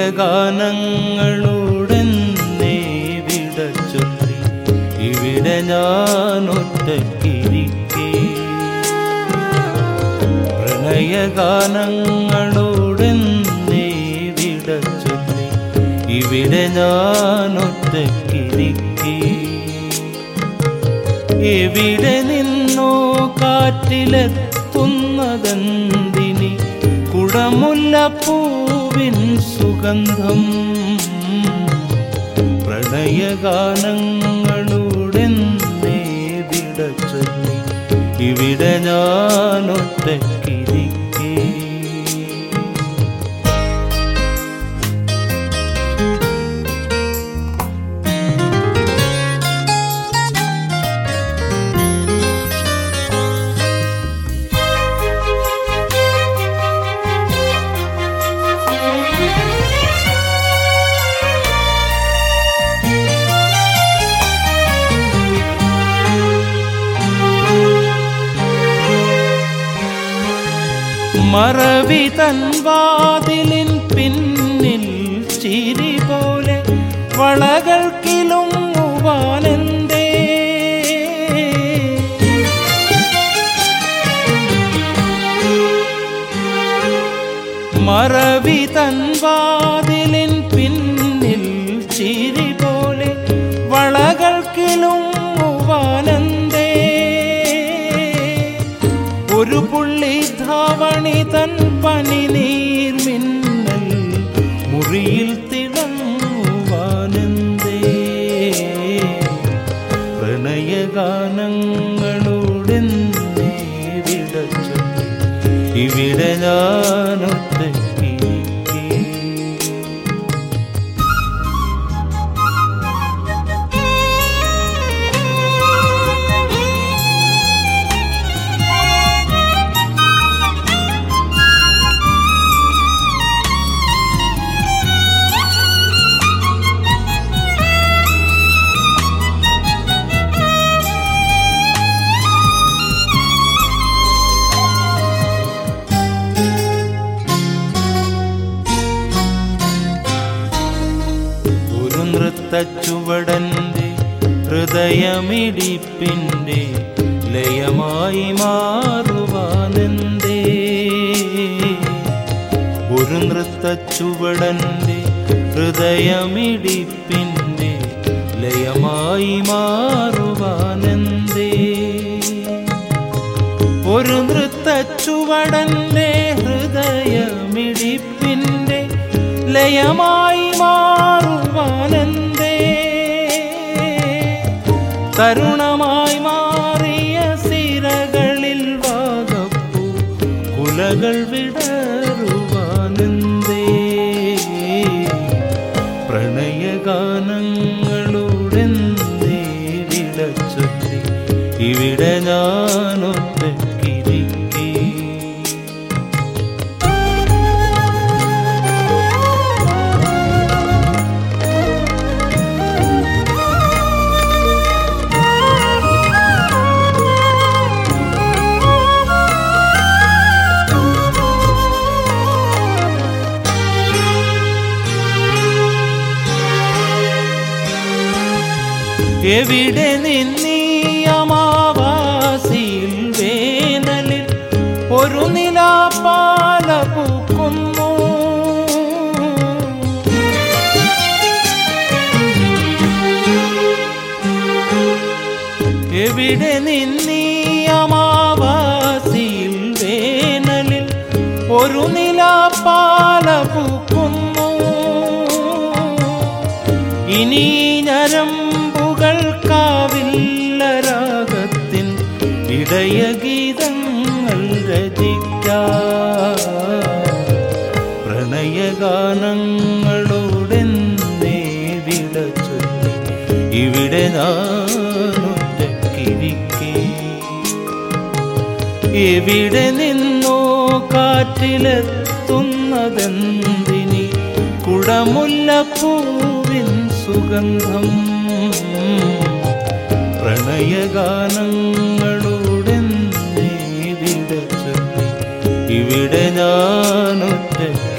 പ്രണയഗാനങ്ങളോടെന്നേ വിട ചൊല്ലി ഇവിടെ ഞാൻ ഒറ്റക്കിരിക്കേ പ്രണയഗാനങ്ങളോടെന്നേ വിട ചൊല്ലി ഇവിടെ ഞാൻ ഒറ്റക്കിരിക്കേ എവിടെ നിന്നോ കാറ്റിലെത്തുന്നതെന്തിനി കുടമുല്ലപ്പൂവിൻ സുഗന്ധം പ്രണയഗാനങ്ങളോടെന്നേ വിട ചൊല്ലി ഇവിടെ ഞാൻ ഒറ്റക്കിരിക്കേ മറവി തൻ വാതിലിൻ പിന്നിൽ ചിരി പോലെ വളകൾ കിലുങ്ങുവാനെന്തേ മറവി തൻ വാതിലിൻ പിന്നിൽ ചിരി പോലെ വളകൾ കിലുങ്ങുവാനെന്തേ ഒരു പുള്ളി ധാവണി തൻ പനി നീർ മിന്നൽ മുറിയിൽ തിളങ്ങുവാനെന്തേ പ്രണയഗാനങ്ങളോടെന്നേ വിട ചൊല്ലി ഇവിടെ ഞാനൊറ്റക്കിരിക്കേ ഒരു നൃത്തച്ചുവടന്റെ ഹൃദയമിടിപ്പിന്റെ ലയമായി മാറുവാനെന്തേ ഒരു നൃത്തച്ചുവടന്റെ ഹൃദയമിടിപ്പിന്റെ ലയമായി മാറുവാനെന്തേ ഒരു നൃത്തച്ചുവടന്റെ ഹൃദയമിടിപ്പിന്റെ ലയമായി മാറുവാനെന്തേ തരുണമായി മാറിയ സിരകളിൽ വാകപ്പൂ കുലകൾ വിടറുവാനെന്തേ പ്രണയഗാനങ്ങളോടെന്തേ വിട ചൊല്ലി ഇവിടെ ഞാനൊറ്റക്കിരിക്കേ എവിടെ നിന്നീയമാവാസിയിൽ വേനലിൽ ഒരു നിലാപ്പാല പൂക്കുന്നു എവിടെ നിന്നീയമാവാസിയിൽ വേനലിൽ ഒരു നിലാപ്പാല പൂക്കുന്നു ഇനി ഞരമ്പുകൾ കാവില്ല രാഗത്തിൻ ഇടയഗീതങ്ങൾ രചിക്കാം പ്രണയഗാനങ്ങളോടെന്നേ വിട ചൊല്ലി ഇവിടെ ഞാനൊറ്റക്കിരിക്കേ എവിടെ നിന്നോ കാറ്റിലെത്തുന്നതെന്തിനി കുടമുല്ലപ്പൂവിൻ സുഗന്ധം പ്രണയഗാനങ്ങളോടെന്നേ വിട ചൊല്ലി ഇവിടെ ഞാനൊറ്റ